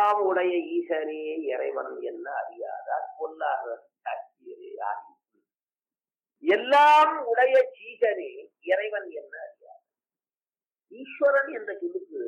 எல்லாம் உடைய ஈசனே இறைவன் என்ன அறியாதார் பொல்லாத சாட்சியரே ஆகி எல்லாம் உடைய சீசனே இறைவன் என்ன அறியாதார் ஈஸ்வரன் என்ற சொல்லுக்கு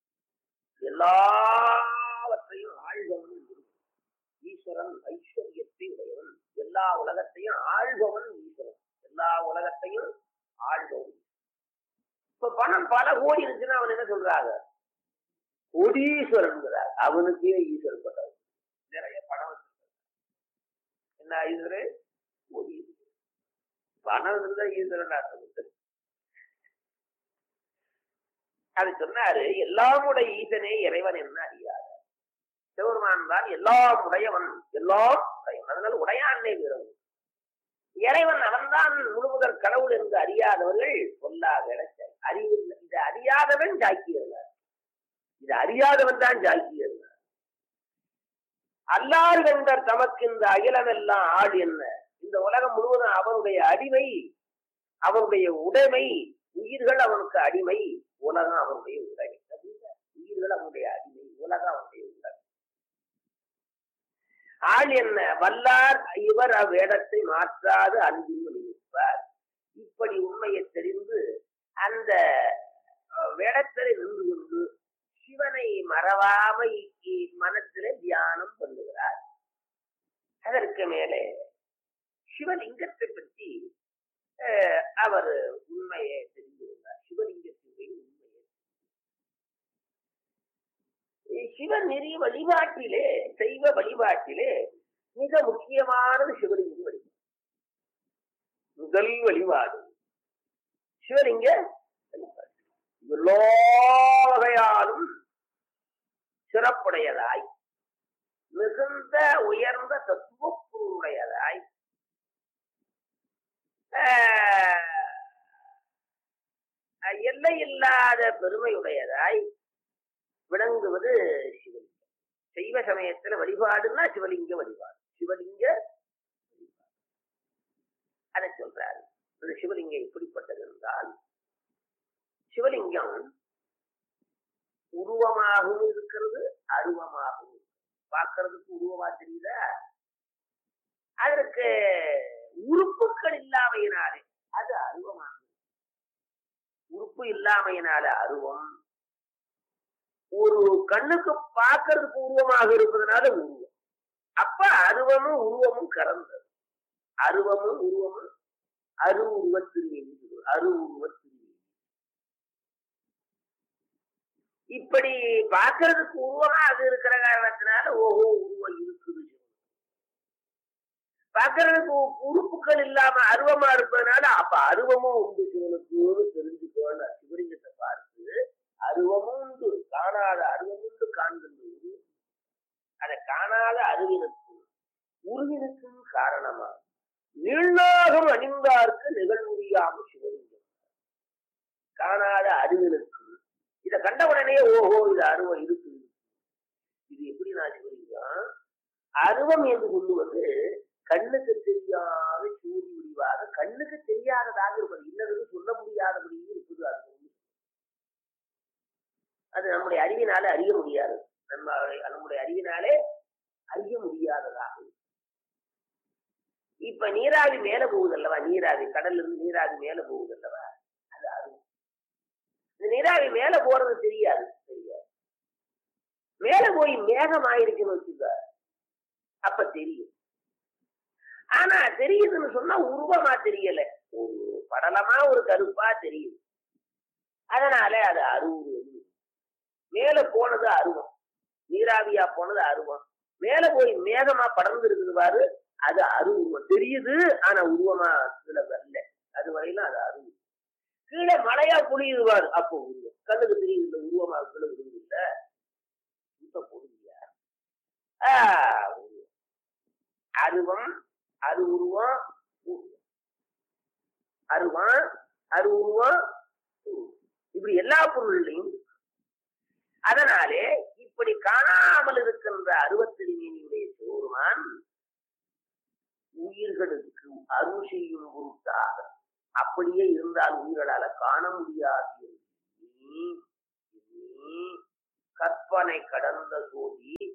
எல்லாவற்றையும் ஆழ்வன் என்று பொருள். ஈஸ்வரன் ஐஸ்வர்யத்தை உடையவன் எல்லா உலகத்தையும் ஆழ்பவன் ஈஸ்வரன் எல்லா உலகத்தையும் ஆழ்பவன் இப்ப பணம் பல கோடி இருக்குன்னா அவன் என்ன சொல்றாங்க கோடீஸ்வரன்கிறார் அவனுக்கே ஈஸ்வரன் பட்டவன் நிறைய பணம் வச்சிருக்கான் என்ன ஈஸ்வரன் கோடீஸ்வரன் பணம் இருந்தா ஈஸ்வரன் அர்த்தம் அது சொன்னாரு எல்லாமுடைய ஈசனே இறைவன் என்ன அறியாத சிவபெருமான் தான் எல்லாம் உடையவன் எல்லாம் உடையவன் அதனால உடையான்னே வீரவன் இறைவன் அவன்தான் முழுமுதற் கடவுள் என்று அறியாதவர்கள் சொல்லாத அறிவு இது அறியாதவன் ஜாக்கியர் இது அறியாதவன் தான் ஜாக்கியர் அல்லார் கண்ட தமக்கு இந்த அகிலமெல்லாம் ஆள் என்ன இந்த உலகம் முழுவதும் அவனுடைய அடிமை அவனுடைய உடைமை உயிர்கள் அவனுக்கு அடிமை உலகம் அவனுடைய உடைமை அப்படின்னா உயிர்கள் அவனுடைய அடிமை உலகம் அவனுடைய உடைமை ஆள் என்ன வல்லார் இவர் அவ்வேடத்தை மாற்றாது அன்பில் நிற்பார் இப்படி உண்மையை தெரிந்து அந்த அஹ், வேடத்திலே நின்று கொண்டு சிவனை மறவாமை மனத்திலே தியானம் பண்ணுகிறார் அதற்கு மேலே சிவலிங்கத்தை பற்றி அஹ், அவர் உண்மையை தெரிந்து கொண்டார் சிவலிங்கத்தினுடைய உண்மையை சிவநெறி வழிபாட்டிலே தெய்வ வழிபாட்டிலே மிக முக்கியமானது சிவலிங்க வழிபாடு முதல் வழிபாடு சிவலிங்க வழிபாடு எல்லா வகையாலும் சிறப்புடையதாய் மிகுந்த உயர்ந்த தத்துவப்பொருளுடையதாய் ஆஹ், எல்லையில்லாத பெருமையுடையதாய் விளங்குவது சிவலிங்கம் சைவ சமயத்துல வழிபாடுன்னா சிவலிங்க வழிபாடு சிவலிங்க வழிபாடு அதை சொல்றாரு இந்த சிவலிங்கம் எப்படிப்பட்டது என்றால் சிவலிங்கம் உருவமாகவும் இருக்கிறது அருவமாகவும் இருக்கிறது. பார்க்கறதுக்கு உருவமா தெரியுதா அதற்கு உறுப்புகள் இல்லாமையினாலே அது அருவமாகும் உறுப்பு இல்லாமையினால அருவம் ஒரு கண்ணுக்கு பார்க்கறதுக்கு உருவமாக இருப்பதனால உருவம் அப்ப அருவமும் உருவமும் கலந்தது அருவமும் உருவமும் அரு உருவத்திருமேனி அரு உருவத்திருமேனி இப்படி பார்க்கறதுக்கு உருவமா அது இருக்கிற காரணத்தினால ஓஹோ உருவம் இருக்குது பார்க்கறதுக்கு உறுப்புகள் இல்லாம அருவமா இருப்பதனால அப்ப அருவமும் உண்டு சிவனுக்கு தெரிஞ்சுக்கோன்னு சிவலிங்கத்தை பார்த்து அருவமும் உண்டு காணாத அருவம் உண்டு காண்கின்ற அதை காணாத அறிவினுக்கு உருவினுக்கும் காரணமா நீள்நாகம் அணிந்தார்க்கு நிகழ்முடியாம சிவலிங்கம் காணாத அறிவினுக்கு இதை கண்ட உடனே ஓஹோ இது அருவம் இருக்கு இது எப்படி நான் சிவலிங்கம் அருவம் என்று சொல்லுவது கண்ணுக்கு தெரியாத சூரி முடிவாக கண்ணுக்கு தெரியாததாக இருப்பது இன்னது சொல்ல முடியாதபடி இருக்குது அது அது நம்முடைய அறிவினால அறிய முடியாது நம்ம நம்முடைய அறிவினாலே அறிய முடியாததாக இருக்கு. இப்ப நீராவி மேல போகுது அல்லவா நீராவி கடல்ல இருந்து நீராவி மேல போகுது அல்லவா அது அருவம் இந்த நீராவி மேல போறது தெரியாது தெரியாது மேல போய் மேகம் ஆயிருக்குன்னு வச்சுக்க அப்ப தெரியும் ஆனா தெரியுதுன்னு சொன்னா உருவமா தெரியல ஒரு படலமா ஒரு கருப்பா தெரியுது அதனால அது அருவுருவம் மேல போனது அருவம் நீராவியா போனது அருவம் மேல போய் மேகமா படர்ந்து இருக்குது பாரு அது அருவுருவம் தெரியுது ஆனா உருவமா இதுல வரல அது வரையிலும் அது அருவம் கீழே மழையா புளியுது பாரு அப்போ உருவம் கண்ணுக்கு தெரியுது இல்ல உருவமா கீழே விடுது இல்ல சுத்த பொருளியா அருவம் அரு உருவம் உருவம். அருவம் அரு உருவம் உருவம். இப்படி எல்லா பொருள்லையும் இருக்கு. அதனாலே இப்படி காணாமல் இருக்கின்ற அருவத்திரிமேனியுடைய சோறுமான் உயிர்களுக்கு அருள் செய்யும் பொருட்டாக அப்படியே இருந்தால் உயிர்களால காண முடியாது என்று எண்ணி, எண்ணி, கற்பனை கடந்த சோதி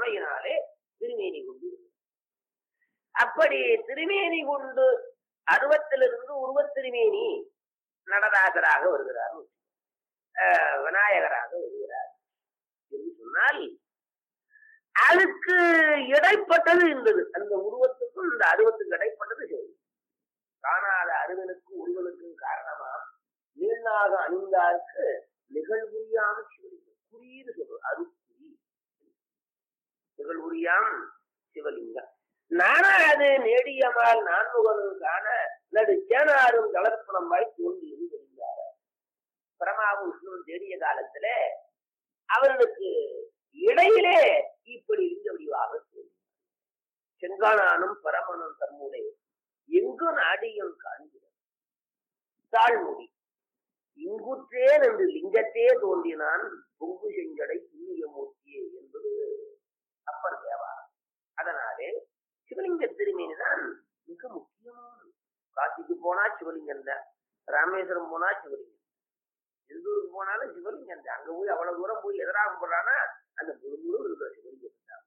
ஆமையினாலே திருமேனி கொண்டு வருகிறார். அப்படி திருமேனி கொண்டு அருவத்திலிருந்து உருவத் திருமேனி நடராசராக வருகிறார் அஹ் விநாயகராக வருகிறார் என்று சொன்னால் அதுக்கு இடைப்பட்டது இருந்தது அந்த உருவத்துக்கும் இந்த அருவத்துக்கு இடைப்பட்டது சிவன் காணாத அருவனுக்கு உருவனுக்கும் காரணமா நீளாக அணிந்தார்க்கு நிகழ்வுரியாம சிவலிங்கம் குறியீடு சொல்றது அருக்குறி நிகழ்வுரியாம் சிவலிங்கம் நானாது நேடியமால் நான்முகனும் காண நடு சேனாரும் கலர்ப்பணமாய் தோன்றி இருந்தார் பிரமாவும் விஷ்ணுவும் தேடிய காலத்துல அவர்களுக்கு இடையிலே இப்படி இருந்த வடிவாக தோன்றி செங்கானானும் பரமனும் தம்முடைய எங்கு நாடியும் காண்கிறது தாழ்முடி இங்குற்றேன் என்று லிங்கத்தே தோன்றினான் பொங்கு செஞ்சடை புண்ணிய மூர்த்தியே என்பது அப்பர் தேவாரம் அதனாலே சிவலிங்க திருமேனி தான் மிக முக்கியமானது காசிக்கு போனா சிவலிங்கம் தான் ராமேஸ்வரம் போனா சிவலிங்கம் எந்த ஊருக்கு போனாலும் சிவலிங்கம் தான் அங்க போய் அவ்வளவு தூரம் போய் எதிராக போறானா அந்த முழு முழு இருக்கிற சிவலிங்கம் தான்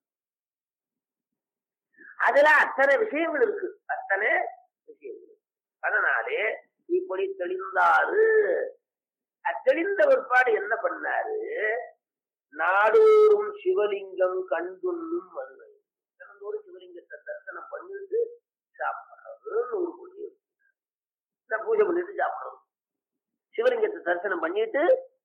அதுல அத்தனை விஷயங்கள் இருக்கு அத்தனை விஷயங்கள் இருக்கு. அதனாலே இப்படி தெளிந்தாரு அஹ் தெளிந்த பிற்பாடு என்ன பண்ணாரு நாடோறும் சிவலிங்கம் கண்டுண்ணும் மதுரை தினந்தோறும் சிவலிங்கத்தை தரிசனம் பண்ணிட்டு சாப்பிடறதுன்னு ஒரு கொள்கை இருக்கு. இந்த பூஜை பண்ணிட்டு சாப்பிடணும் சிவலிங்கத்தை தரிசனம் பண்ணிட்டு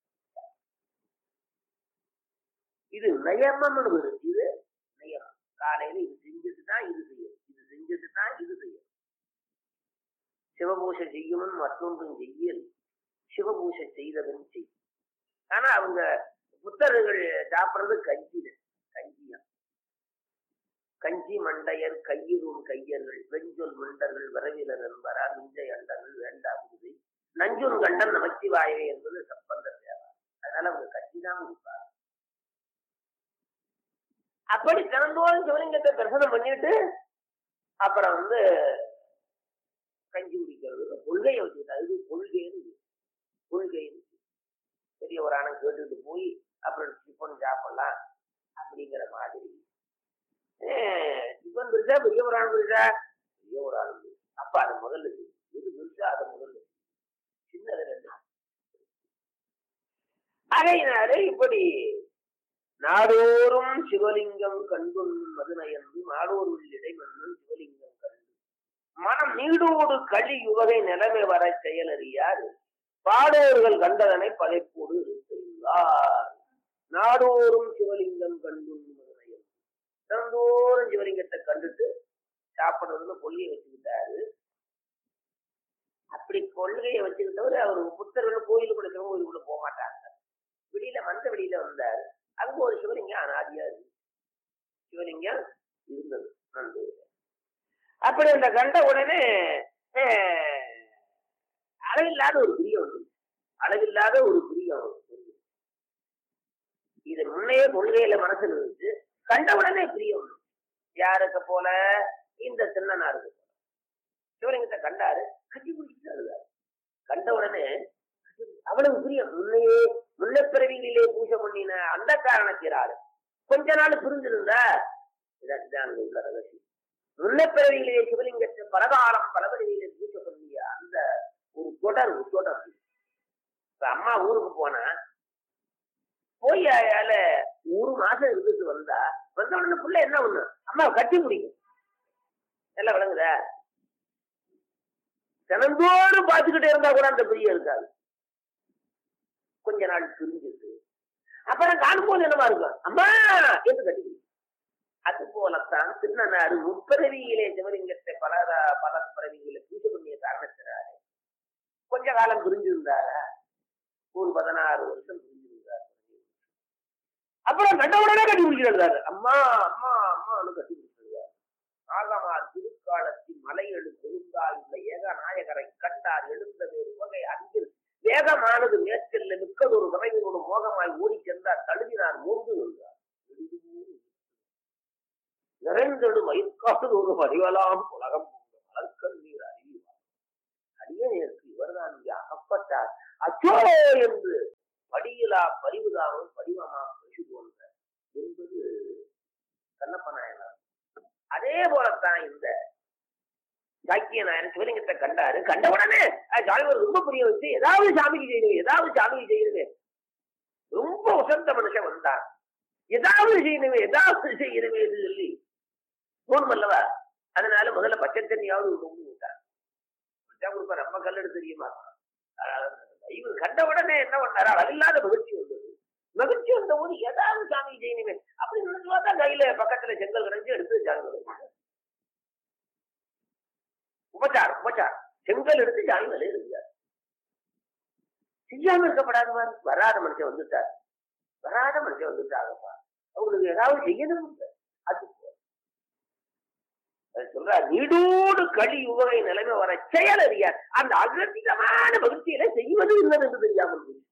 இது நயமம்னு வரும் இது நயம் காலையில இது செஞ்சுட்டு தான் இது செய்யும் இது செஞ்சுட்டு தான் இது செய்யும் சிவபூஷை செய்யணும் மற்றொன்றும் செய்யல் சிவபூஷை செய்தவன் செய் ஆனா அவங்க புத்தர்கள் சாப்பிடுறது கஞ்சி கஞ்சியா கஞ்சி மண்டையர் கையிலும் கையர்கள் வெஞ்சொல் மண்டர்கள் வரவிலர் என்பரா மிஞ்சை அண்டர்கள் வேண்டாகுது நஞ்சுன் கண்டன் நமச்சிவாயவே என்பது சம்பந்தர் தேவா அதனால அவங்க கஞ்சி தான் கொடுப்பாங்க அப்படி தினந்தோறும் சிவலிங்கத்தை தரிசனம் பண்ணிட்டு அப்புறம் வந்து கஞ்சி குடிக்கிறது கொள்கையை வச்சுக்கிட்டாரு இது கொள்கைன்னு கொள்கைன்னு பெரிய ஒரு ஆணை கேட்டுட்டு போய் அப்புறம் டிஃபன் சாப்பிடலாம் அப்படிங்கிற மாதிரி டிஃபன் பெருசா பெரிய ஒரு ஆண் பெருசா பெரிய ஒரு ஆண் பெருசா. அப்ப அது முதல்ல செய். எது பெருசா அதை முதல்ல செய். சின்னது ரெண்டு அதையினாலே இப்படி நாடோறும் சிவலிங்கம் கண்டும் மதுநயந்து நாடோருள் இடைமன்னு சிவலிங்கம் கண்டு மனம் நீடோடு களி யுவகை நிலைமை வர செயலறியார் பாடோர்கள் கண்டதனை பதைப்போடு இருக்கிறார் நாடோறும் சிவலிங்கம் கண்டும் மதுநயந்து தினந்தோறும் சிவலிங்கத்தை கண்டுட்டு சாப்பிடுறதுன்னு கொள்கையை வச்சுக்கிட்டாரு அப்படி கொள்கையை வச்சுக்கிட்டவர் அவர் புத்தர்கள் கோயிலுக்குள்ள சிவன் கோயிலுக்குள்ள போக மாட்டாங்க வெளியில மந்த வெளியில வந்தாரு அங்க ஒரு சிவலிங்கம் அனாதியா இருக்கு சிவலிங்கம் இருந்தது அந்த இதுல. அப்படி அந்த கண்ட உடனே அஹ், அளவில்லாத ஒரு பிரியம் வந்து அளவில்லாத ஒரு பிரியம் வந்து. இது முன்னையே கொள்கையில மனசுல இருந்துச்சு கண்ட உடனே பிரியம் வந்து. யாருக்கு போல இந்த சின்னனாருக்கு போல சிவலிங்கத்தை கண்டாரு கட்டி பிடிச்சிட்டு அழுதாரு கண்ட உடனே அவ்வளவு பிரியம் முன்னையே முன்ன பிறவிகளிலே பூஜை பண்ணின அந்த காரணத்தினாரு கொஞ்ச நாள் புரிஞ்சிருந்தா இதான் இதான் அங்க உள்ள ரகசியம் முன்ன பிறவிகளிலே சிவலிங்கத்தை பலகாலம் பல பிறவியிலே பூஜை பண்ணிய அந்த ஒரு தொடர் ஒரு தொடர் இப்ப அம்மா ஊருக்கு போனா போய் அயால ஒரு மாசம் இருந்துட்டு வந்தா வந்த உடனே புள்ள என்ன ஒண்ணு அம்மா கட்டி முடிக்கும் எல்லாம் விளங்குதா தினந்தோறும் பார்த்துக்கிட்டே இருந்தா கூட அந்த பிரியம் இருக்காது கொஞ்ச நாள் பிரிஞ்சிட்டு அப்புறம் காணும்போது என்னமா இருக்கும் அம்மா என்று கட்டி அது போலத்தான் திருநனாறு முப்பிறவியிலே சிவலிங்கத்தை பல பல பிறவிகளை பூஜை பண்ணிய காரணத்தினாலே கொஞ்ச காலம் பிரிஞ்சிருந்தாரா ஒரு பதினாறு வருஷம் பிரிஞ்சிருந்தார் அப்புறம் கண்ட உடனே கட்டி பிடிச்சிருந்தாரு அம்மா அம்மா அம்மான்னு கட்டி பிடிச்சிருந்தார் ஆகமார் திருக்காலத்தில் மலை எழு கொழுந்தால் உள்ள ஏக நாயகரை கண்டார் எழுந்த வேறு வகை அன்பில் வேகமானது மேற்கல்ல மிக்கதொரு விரைவினோடு மோகமாய் ஓடிச் சென்றார் தழுவினார் மூன்று நின்றார் நிறைந்தடு மயிர்காடு ஒரு வடிவலாம் உலகம் போன்ற மலர்கல் நீர் அறிவார் அடியனேற்கு இவர்தான் இங்கே அகப்பட்டார் அச்சோ என்று படியிலா பரிவுதாவும் படிவமா பசு போன்ற என்பது கண்ணப்ப நாயனார் அதே போலத்தான் இந்த சாக்கிய நாயன் சிவலிங்கத்தை கண்டாரு கண்ட உடனே அஹ், சாமிவர் ரொம்ப புரிய வச்சு ஏதாவது சாமிக்கு செய்யணும் ஏதாவது சாமிக்கு செய்யணுமே ரொம்ப உசந்த மனுஷன் வந்தான் ஏதாவது செய்யணுமே ஏதாவது செய்யணுமே என்று சொல்லி போகணும் அல்லவா அதனால முதல்ல பச்சை தண்ணியாவது கொண்டு விட்டார் பச்சை கொடுப்ப நம்ம கல்லெடு தெரியுமா அஹ், இவர் கண்ட உடனே என்ன பண்ணாரு அளவில்லாத மகிழ்ச்சி வந்தது மகிழ்ச்சி வந்த போது ஏதாவது சாமி செய்யணுமே அப்படி நினைச்சு பார்த்தா கையில பக்கத்துல செங்கல் கிடைச்சு எடுத்து சாமி வளைச்சாரு. உபச்சாரம் உபச்சாரம் செங்கல் எடுத்து சாமி மேலே இருந்தார் செய்யாம இருக்கப்படாதவா வராத மனுஷன் வந்துட்டார் வராத மனுஷன் வந்துட்டாங்கப்பா அவங்களுக்கு ஏதாவது செய்யணும் இல்ல. அது போதும். அது சொல்றார் நீடோடு களி உவகை நிலைமை வர செயல் அறியார் அந்த அகதிகமான மகிழ்ச்சியில செய்வது இல்லது என்று தெரியாமல் போச்சு.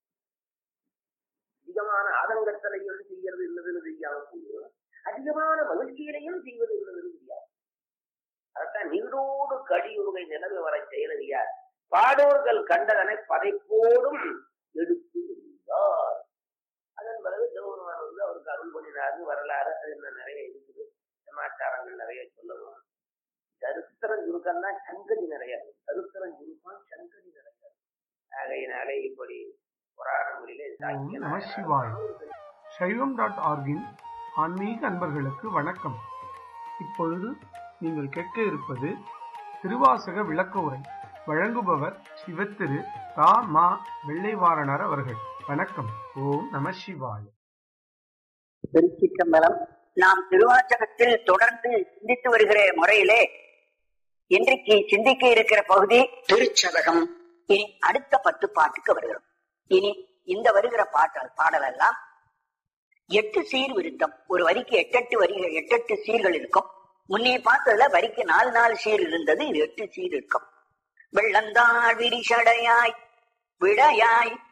அதிகமான ஆதங்கத்தலையும் செய்யறது இல்லதுன்னு தெரியாம போகுது அதிகமான மகிழ்ச்சியிலையும் செய்வது இல்லதுன்னு தெரியாது அதான் நீடோடு கடியுகை நிலைமை வர செயலறியார் பாடோர்கள் கண்டதனை பதைப்போடும் எடுத்து எறிந்தார் அதன் பிறகு தேவருமான் வந்து அவருக்கு அருள் பண்ணினாரு வரலாறு அது என்ன நிறைய இருக்குது சமாச்சாரங்கள் நிறைய சொல்லணும் சரித்திரம் சுருக்கம் தான் சங்கதி நிறைய இருக்கு. சரித்திரம் சுருக்கம் சங்கதி நிறைய இருக்கு. ஆகையினாலே இப்படி புராணங்களிலே ஓம் சாக்கிய நம நாயனார் சிவாய் சைவம் டாட் ஆர்கின் ஆன்மீக அன்பர்களுக்கு வணக்கம் இப்பொழுது நீங்கள் கேட்க இருப்பது திருவாசக விளக்க உரை வழங்குபவர் சிவத்திரு தா மா வெள்ளைவாரணர் அவர்கள் வணக்கம் ஓம் நம சிவாய் திருச்சிற்றம்பலம் நாம் திருவாச்சகத்தில் தொடர்ந்து சிந்தித்து வருகிற முறையிலே இன்றைக்கு சிந்திக்க இருக்கிற பகுதி திருச்சதகம் இனி அடுத்த பத்து பாட்டுக்கு வருகிறோம் இனி இந்த வருகிற பாட்டல் பாடல் எல்லாம் எட்டு சீர் விருத்தம் ஒரு வரிக்கு எட்டெட்டு வரிகள் எட்டெட்டு சீர்கள் இருக்கும் முன்னே பார்த்ததுல வரிக்கு நாலு நாலு சீர் இருந்தது இது எட்டு சீர் இருக்கும் வெள்ளந்தாள் விரிசடையாய் விடையாய்